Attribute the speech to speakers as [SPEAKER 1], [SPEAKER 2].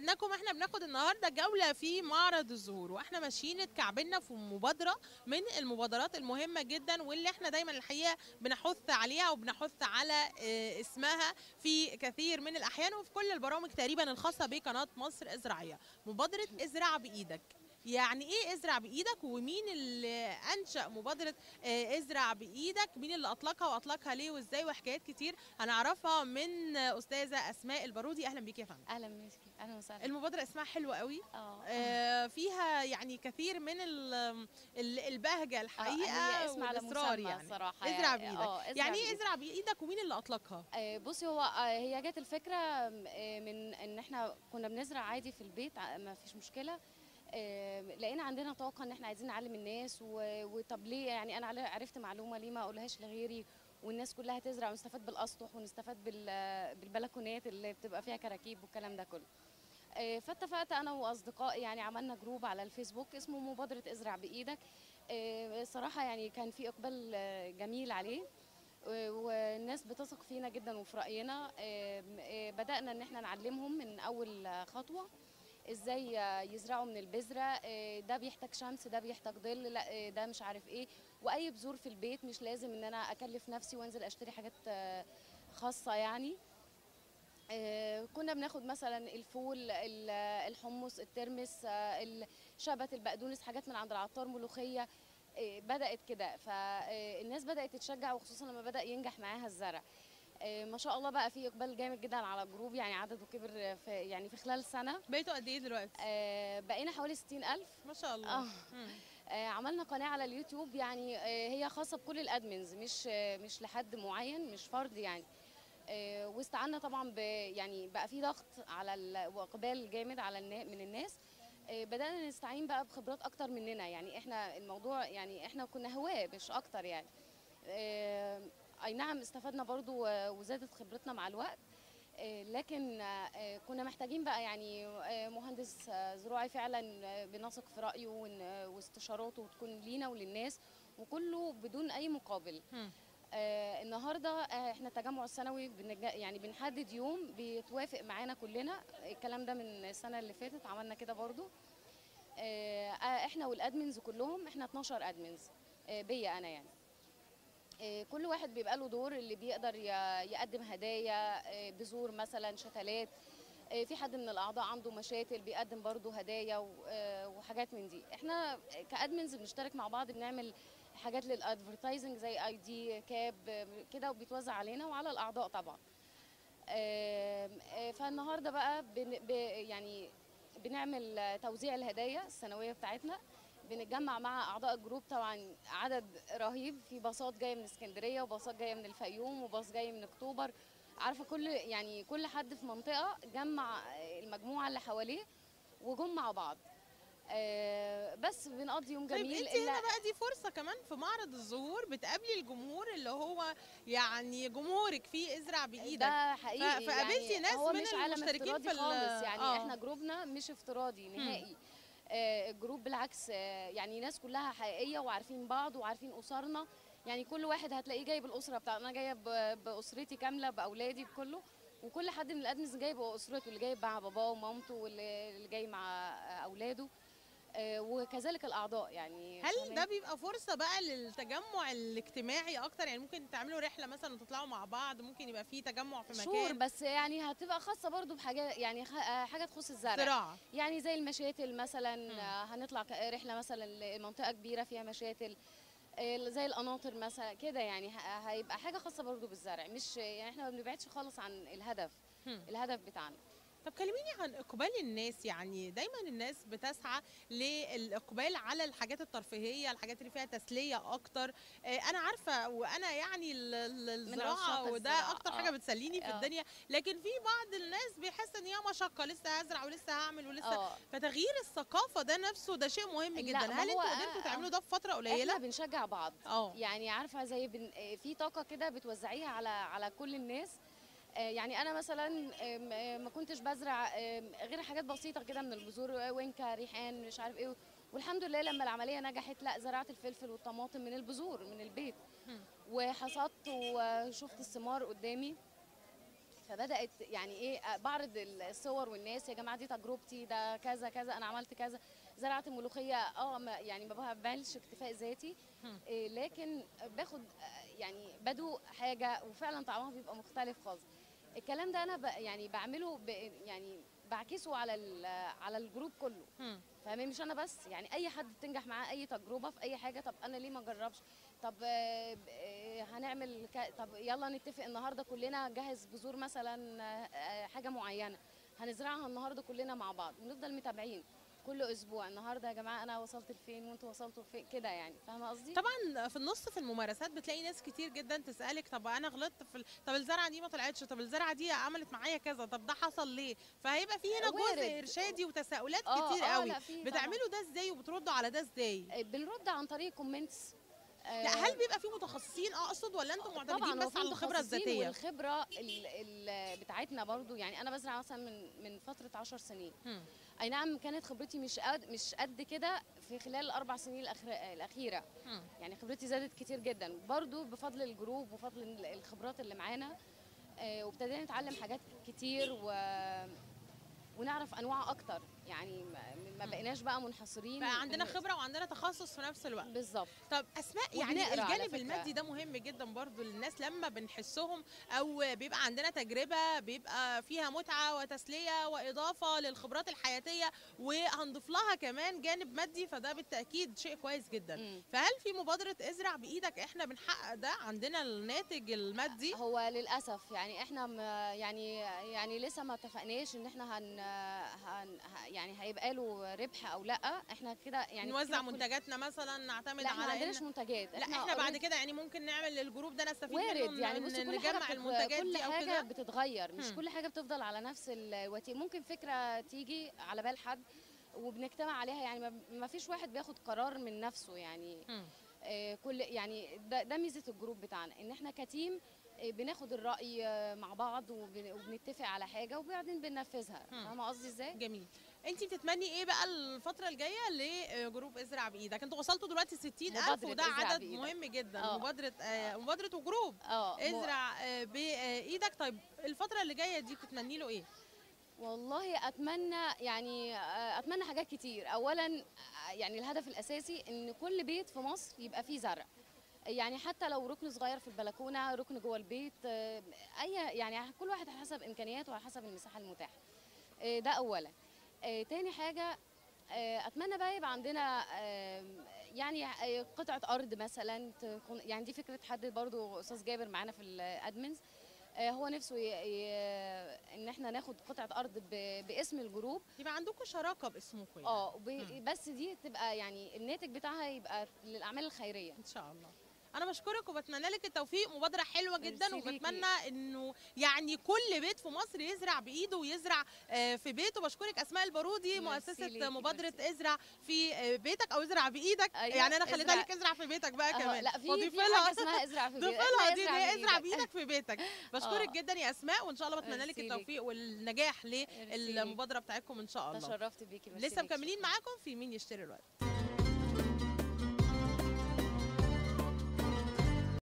[SPEAKER 1] وعدناكم احنا بناخد النهارده جوله في معرض الزهور واحنا ماشيين اتكعبلنا في مبادره من المبادرات المهمه جدا واللي احنا دايما الحقيقه بنحث عليها وبنحث على اه، اسمها في كثير من الاحيان وفي كل البرامج تقريبا الخاصه بقناه مصر الزراعيه مبادره ازرع بايدك يعني ايه ازرع بايدك ومين اللي انشا مبادره اه، ازرع بايدك مين اللي اطلقها واطلقها ليه وازاي وحكايات كتير هنعرفها من استاذه اسماء البارودي اهلا بيك يا فندم
[SPEAKER 2] اهلا بيكي اهلا وسهلا
[SPEAKER 1] المبادره اسمها حلوه قوي
[SPEAKER 2] اه
[SPEAKER 1] آه، فيها يعني كثير من ال- ال- البهجه
[SPEAKER 2] آه،
[SPEAKER 1] الحقيقه
[SPEAKER 2] هي اسم على
[SPEAKER 1] والاصرار
[SPEAKER 2] مسمى
[SPEAKER 1] يعني
[SPEAKER 2] صراحه
[SPEAKER 1] ازرع
[SPEAKER 2] يعني.
[SPEAKER 1] بايدك
[SPEAKER 2] اه
[SPEAKER 1] يعني ايه
[SPEAKER 2] بإيدك.
[SPEAKER 1] ازرع بايدك ومين اللي اطلقها
[SPEAKER 2] آه، بصي هو آه، هي جت الفكره آه، من ان احنا كنا بنزرع عادي في البيت ع- ما فيش مشكله آه، لقينا عندنا طاقه ان احنا عايزين نعلم الناس و- وطب ليه يعني انا عل- عرفت معلومه ليه ما اقولهاش لغيري والناس كلها تزرع ونستفاد بالاسطح ونستفاد بال- بالبلكونات اللي بتبقى فيها كراكيب والكلام ده كله آه، فاتفقت انا واصدقائي يعني عملنا جروب على الفيسبوك اسمه مبادره ازرع بايدك آه، صراحه يعني كان في اقبال آه، جميل عليه و- والناس بتثق فينا جدا وفي راينا آم، آه، بدانا ان احنا نعلمهم من اول آه، خطوه ازاي آه، يزرعوا من البذره آه، ده بيحتاج شمس ده بيحتاج ظل لا آه، ده مش عارف ايه واي بذور في البيت مش لازم ان انا اكلف نفسي وانزل اشتري حاجات آه، خاصه يعني آه، كنا بناخد مثلا الفول ال- الحمص الترمس آه، الشبت البقدونس حاجات من عند العطار ملوخيه آه، بدات كده فالناس بدات تتشجع وخصوصا لما بدا ينجح معاها الزرع آه، ما شاء الله بقى في اقبال جامد جدا على الجروب يعني عدده كبر في يعني في خلال سنه
[SPEAKER 1] بقيتوا قد ايه دلوقتي
[SPEAKER 2] آه، بقينا حوالي 60000
[SPEAKER 1] ما شاء الله
[SPEAKER 2] اه
[SPEAKER 1] مم.
[SPEAKER 2] آه، عملنا قناه على اليوتيوب يعني آه، هي خاصه بكل الادمنز مش آه، مش لحد معين مش فرد يعني آه، واستعنا طبعا ب يعني بقى في ضغط على ال- واقبال جامد على النا من الناس آه، بدانا نستعين بقى بخبرات اكتر مننا يعني احنا الموضوع يعني احنا كنا هواه مش اكتر يعني آه، اي نعم استفدنا برضو آه، وزادت خبرتنا مع الوقت آه، لكن آه، كنا محتاجين بقى يعني آه، مهندس آه، زراعي فعلا آه، بنثق في رايه وإن- آه، واستشاراته تكون لينا وللناس وكله بدون اي مقابل
[SPEAKER 1] مم.
[SPEAKER 2] آه النهارده آه احنا التجمع السنوي بنج... يعني بنحدد يوم بيتوافق معانا كلنا الكلام ده من السنه اللي فاتت عملنا كده برضو آه آه، احنا والادمنز كلهم احنا 12 ادمنز آه بيا انا يعني آه، كل واحد بيبقى له دور اللي بيقدر ي- يقدم هدايا آه، بذور مثلا شتلات آه، في حد من الاعضاء عنده مشاتل بيقدم برضه هدايا و- آه، وحاجات من دي احنا كادمنز بنشترك مع بعض بنعمل حاجات للادفرتايزنج زي اي دي كاب آه، كده وبيتوزع علينا وعلى الاعضاء طبعا آم، آه، فالنهارده بقى بن ب يعني بنعمل آه، توزيع الهدايا السنويه بتاعتنا بنتجمع مع اعضاء الجروب طبعا عدد رهيب في باصات جايه من اسكندريه وباصات جايه من الفيوم وباص جاي من اكتوبر عارفه كل يعني كل حد في منطقه جمع آه، المجموعه اللي حواليه وجم مع بعض آه، بس بنقضي يوم
[SPEAKER 1] طيب
[SPEAKER 2] جميل
[SPEAKER 1] انت هنا بقى دي فرصه كمان في معرض الزهور بتقابلي الجمهور اللي هو يعني جمهورك في ازرع بايدك
[SPEAKER 2] ده حقيقي
[SPEAKER 1] ف- فقابلتي
[SPEAKER 2] يعني
[SPEAKER 1] ناس
[SPEAKER 2] هو
[SPEAKER 1] من
[SPEAKER 2] مش عالم
[SPEAKER 1] المشتركين
[SPEAKER 2] افتراضي
[SPEAKER 1] في ال-
[SPEAKER 2] خالص يعني
[SPEAKER 1] آه.
[SPEAKER 2] احنا جروبنا مش افتراضي نهائي آه الجروب بالعكس آه يعني ناس كلها حقيقيه وعارفين بعض وعارفين اسرنا يعني كل واحد هتلاقيه جايب الاسره بتاعته انا جايه ب- باسرتي كامله باولادي بكله وكل حد من الادمنز جايب اسرته اللي جايب مع باباه ومامته واللي اللي جاي مع آه، اولاده آه وكذلك الاعضاء يعني
[SPEAKER 1] هل
[SPEAKER 2] فاهمين؟
[SPEAKER 1] ده بيبقى فرصة بقى للتجمع الاجتماعي أكتر يعني ممكن تعملوا رحلة مثلا وتطلعوا مع بعض ممكن يبقى في تجمع في
[SPEAKER 2] شور
[SPEAKER 1] مكان
[SPEAKER 2] بس يعني هتبقى خاصه برضو بحاجه يعني خ- آه، حاجه تخص الزرع
[SPEAKER 1] زراعة
[SPEAKER 2] يعني زي المشاتل مثلا
[SPEAKER 1] مم.
[SPEAKER 2] آه، هنطلع ك- رحله مثلا لمنطقه كبيره فيها مشاتل آه، زي القناطر مثلا كده يعني ه- هيبقى حاجه خاصه برضو بالزرع مش يعني احنا ما بنبعدش خالص عن الهدف
[SPEAKER 1] هم.
[SPEAKER 2] الهدف بتاعنا
[SPEAKER 1] طب كلميني عن إقبال الناس يعني دايما الناس بتسعى للإقبال على الحاجات الترفيهية الحاجات اللي فيها تسلية أكتر آه، أنا عارفة وأنا يعني ال- ال- الزراعة
[SPEAKER 2] عشاق
[SPEAKER 1] وده
[SPEAKER 2] الزراعة،
[SPEAKER 1] أكتر
[SPEAKER 2] آه.
[SPEAKER 1] حاجة بتسليني في
[SPEAKER 2] آه.
[SPEAKER 1] الدنيا لكن في بعض الناس بيحس إن هي مشقة لسه هزرع ولسه هعمل ولسه
[SPEAKER 2] اه
[SPEAKER 1] فتغيير الثقافة ده نفسه ده شيء مهم
[SPEAKER 2] لا،
[SPEAKER 1] جدا
[SPEAKER 2] ما
[SPEAKER 1] هل
[SPEAKER 2] هو
[SPEAKER 1] انتوا
[SPEAKER 2] آه،
[SPEAKER 1] قدرتوا
[SPEAKER 2] آه.
[SPEAKER 1] تعملوا ده في فترة قليلة؟
[SPEAKER 2] احنا بنشجع بعض
[SPEAKER 1] اه
[SPEAKER 2] يعني عارفه زي بن... آه، في طاقه كده بتوزعيها على على كل الناس آه، يعني انا مثلا آم، آه، ما كنتش بزرع آم، غير حاجات بسيطه كده من البذور آه، وينكا ريحان مش عارف ايه والحمد لله لما العمليه نجحت لا زرعت الفلفل والطماطم من البذور من البيت
[SPEAKER 1] هم.
[SPEAKER 2] وحصدت وشفت الثمار قدامي فبدات يعني ايه بعرض الصور والناس يا جماعه دي تجربتي ده كذا كذا انا عملت كذا زرعت الملوخيه اه ما- يعني ما بعملش اكتفاء ذاتي
[SPEAKER 1] هم.
[SPEAKER 2] إيه لكن باخد آه، يعني بدوق حاجه وفعلا طعمها بيبقى مختلف خالص الكلام ده انا ب يعني بعمله ب يعني بعكسه على ال- على الجروب كله
[SPEAKER 1] هم.
[SPEAKER 2] فاهمين مش انا بس يعني اي حد بتنجح معاه اي تجربه في اي حاجه طب انا ليه ما اجربش طب آه، ب- آه، هنعمل ك... طب يلا نتفق النهارده كلنا جهز بذور مثلا آه، آه، حاجه معينه هنزرعها النهارده كلنا مع بعض ونفضل متابعين كل اسبوع النهارده يا جماعه انا وصلت لفين وانتوا وصلتوا لفين كده يعني فاهمه قصدي
[SPEAKER 1] طبعا في النص في الممارسات بتلاقي ناس كتير جدا تسالك طب انا غلطت في ال... طب الزرعه دي ما طلعتش طب الزرعه دي عملت معايا كذا طب ده حصل ليه فهيبقى في هنا
[SPEAKER 2] وارد.
[SPEAKER 1] جزء ارشادي وتساؤلات
[SPEAKER 2] آه،
[SPEAKER 1] كتير
[SPEAKER 2] آه،
[SPEAKER 1] قوي
[SPEAKER 2] لا، في طبعاً.
[SPEAKER 1] بتعملوا ده ازاي وبتردوا على ده ازاي
[SPEAKER 2] آه، بنرد عن طريق كومنتس
[SPEAKER 1] لا هل بيبقى في متخصصين اقصد ولا انتم معتمدين
[SPEAKER 2] طبعا هو
[SPEAKER 1] بس
[SPEAKER 2] في
[SPEAKER 1] على الخبره
[SPEAKER 2] متخصصين
[SPEAKER 1] الذاتيه
[SPEAKER 2] والخبره ال ال بتاعتنا برضو يعني انا بزرع مثلا من من فتره 10 سنين
[SPEAKER 1] هم.
[SPEAKER 2] اي نعم كانت خبرتي مش قد مش قد كده في خلال الاربع سنين الأخر- الاخيره
[SPEAKER 1] هم.
[SPEAKER 2] يعني خبرتي زادت كتير جدا برضو بفضل الجروب وفضل ال- الخبرات اللي معانا آه، وابتدينا نتعلم حاجات كتير و ونعرف انواع اكتر يعني ما- ما
[SPEAKER 1] مم.
[SPEAKER 2] بقيناش بقى منحصرين
[SPEAKER 1] بقى عندنا
[SPEAKER 2] إن-
[SPEAKER 1] خبره وعندنا تخصص في نفس الوقت
[SPEAKER 2] بالظبط
[SPEAKER 1] طب اسماء يعني
[SPEAKER 2] وبنقرا على
[SPEAKER 1] الجانب
[SPEAKER 2] فكرة.
[SPEAKER 1] المادي ده مهم جدا برضو للناس لما بنحسهم او بيبقى عندنا تجربه بيبقى فيها متعه وتسليه واضافه للخبرات الحياتيه وهنضيف لها كمان جانب مادي فده بالتاكيد شيء كويس جدا
[SPEAKER 2] مم.
[SPEAKER 1] فهل في مبادره ازرع بايدك احنا بنحقق ده عندنا الناتج المادي
[SPEAKER 2] هو للاسف يعني احنا م- يعني يعني لسه ما اتفقناش ان احنا هن, هن ه- يعني هيبقى له ربح او لا احنا كده يعني
[SPEAKER 1] نوزع
[SPEAKER 2] كده كل-
[SPEAKER 1] منتجاتنا مثلا نعتمد
[SPEAKER 2] لا احنا ما
[SPEAKER 1] على
[SPEAKER 2] عندناش
[SPEAKER 1] إن
[SPEAKER 2] منتجات
[SPEAKER 1] لا احنا بعد
[SPEAKER 2] already
[SPEAKER 1] كده يعني ممكن نعمل للجروب ده نستفيد
[SPEAKER 2] وارد
[SPEAKER 1] منه
[SPEAKER 2] يعني
[SPEAKER 1] ن-
[SPEAKER 2] بصي كل
[SPEAKER 1] نجمع
[SPEAKER 2] حاجه
[SPEAKER 1] المنتجات
[SPEAKER 2] كل
[SPEAKER 1] دي او
[SPEAKER 2] حاجه
[SPEAKER 1] كده
[SPEAKER 2] بتتغير مش
[SPEAKER 1] هم.
[SPEAKER 2] كل حاجه بتفضل على نفس الوتيره ممكن فكره تيجي على بال حد وبنجتمع عليها يعني ما- ما فيش واحد بياخد قرار من نفسه يعني
[SPEAKER 1] مم.
[SPEAKER 2] آه، كل يعني ده, ده ميزه الجروب بتاعنا ان احنا كتيم آه، بناخد الراي آه، مع بعض وبن- وبنتفق على حاجه وبعدين بننفذها
[SPEAKER 1] مم.
[SPEAKER 2] فاهمه قصدي ازاي
[SPEAKER 1] جميل انت بتتمني ايه بقى الفتره الجايه لجروب ازرع بايدك انتوا وصلتوا دلوقتي 60000
[SPEAKER 2] مبادرة
[SPEAKER 1] وده
[SPEAKER 2] ازرع
[SPEAKER 1] عدد
[SPEAKER 2] بإيدك.
[SPEAKER 1] مهم جدا
[SPEAKER 2] اه.
[SPEAKER 1] مبادره آه، مبادره وجروب
[SPEAKER 2] اه مو-
[SPEAKER 1] ازرع آه، بايدك طيب الفتره اللي جايه دي بتتمني له ايه
[SPEAKER 2] والله اتمنى يعني آه، اتمنى حاجات كتير اولا آه، يعني الهدف الاساسي ان كل بيت في مصر يبقى فيه زرع يعني حتى لو ركن صغير في البلكونه ركن جوه البيت آه، اي يعني كل واحد على حسب امكانياته وعلى حسب المساحه المتاحه آه، ده اولا آه، تاني حاجه آه، اتمنى بقى يبقى عندنا آم، يعني آه، قطعه ارض مثلا تكون يعني دي فكره حد برضو استاذ جابر معانا في الادمنز آه، هو نفسه ي... ي... ان احنا ناخد قطعه ارض ب... باسم الجروب
[SPEAKER 1] يبقى عندكم شراكه باسمكم يعني.
[SPEAKER 2] اه وب...
[SPEAKER 1] مم.
[SPEAKER 2] بس دي تبقى يعني الناتج بتاعها يبقى للاعمال الخيريه
[SPEAKER 1] ان شاء الله انا بشكرك وبتمنى لك التوفيق مبادره حلوه جدا
[SPEAKER 2] ميرسي ليكي.
[SPEAKER 1] وبتمنى انه يعني كل بيت في مصر يزرع بايده ويزرع آه، في بيته بشكرك اسماء البارودي
[SPEAKER 2] ميرسي
[SPEAKER 1] مؤسسه
[SPEAKER 2] ليكي،
[SPEAKER 1] مبادره
[SPEAKER 2] ميرسي.
[SPEAKER 1] ازرع في آه، بيتك او ازرع بايدك
[SPEAKER 2] أيوة،
[SPEAKER 1] يعني انا خليتها
[SPEAKER 2] ازرع-
[SPEAKER 1] لك ازرع في بيتك بقى
[SPEAKER 2] أهو،
[SPEAKER 1] كمان
[SPEAKER 2] لا في
[SPEAKER 1] وضيفي
[SPEAKER 2] في
[SPEAKER 1] لها
[SPEAKER 2] حاجه اسمها ازرع في
[SPEAKER 1] ضيف
[SPEAKER 2] بيتك
[SPEAKER 1] لها
[SPEAKER 2] إحنا
[SPEAKER 1] دي اللي هي ازرع بايدك في بيتك بشكرك
[SPEAKER 2] آه.
[SPEAKER 1] جدا يا اسماء وان شاء الله بتمنى لك
[SPEAKER 2] ميرسي ليكي.
[SPEAKER 1] التوفيق والنجاح
[SPEAKER 2] ميرسي ليكي.
[SPEAKER 1] للمبادره بتاعتكم ان شاء الله
[SPEAKER 2] تشرفت بيكي ميرسي
[SPEAKER 1] لسه
[SPEAKER 2] ليكي.
[SPEAKER 1] مكملين معاكم في مين يشتري الوقت